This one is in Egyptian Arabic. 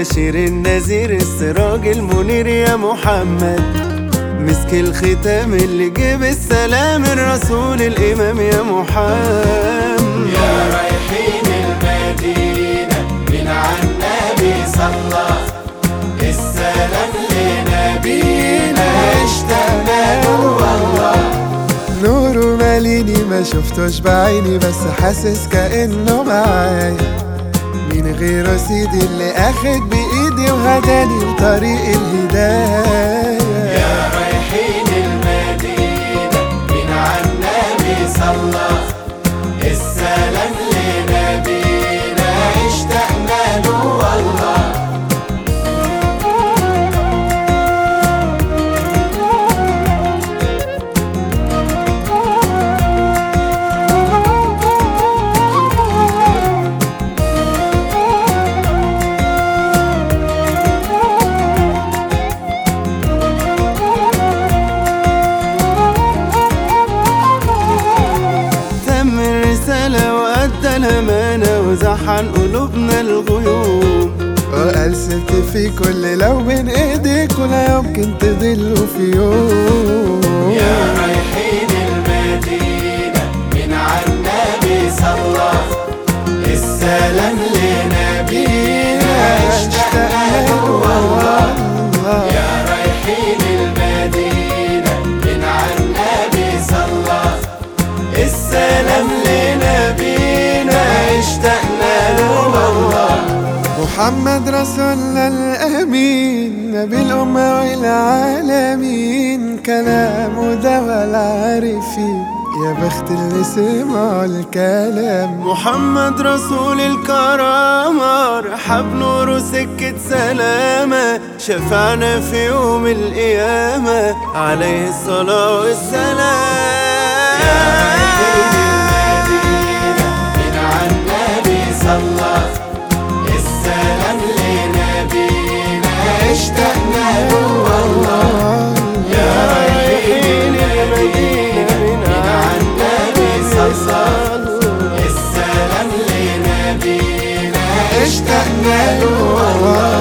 البشير النذير السراج المنير يا محمد مسك الختام اللي جيب السلام الرسول الإمام يا محمد يا رايحين المدينة من عالنبي صلى السلام لنبينا اشتقنا له والله نوره ماليني ما شفتوش بعيني بس حاسس كأنه معايا مين غيره سيدي اللي اخد بايدي وهداني لطريق الهداية يا رايحين المدينة من عالنبي صلى السلام لنبينا اشتقنا له والله تم الرسالة وأدى الأمانة وزحن قلوبنا الغيوم وقال سبت في كل لو بين ايديك ولا يمكن تضله في يوم يا رايحين المدينة من عالنبي صلى السلام لنبينا اشتقنا له والله يا رايحين المدينة من عالنبي صلى السلام لنبينا اشتقنا له والله محمد رسولنا الأمين نبي الأمة والعالمين كلامه دوا العارفين يا بخت اللي سمعوا الكلام محمد رسول الكرامة رحب نور سكة سلامة شفعنا في يوم القيامة عليه الصلاة والسلام المدينة من عالنبي صلى السلام لنبينا اشتقنا له والله يا رايحين المدينة من عالنبي صلى السلام لنبينا اشتقنا له والله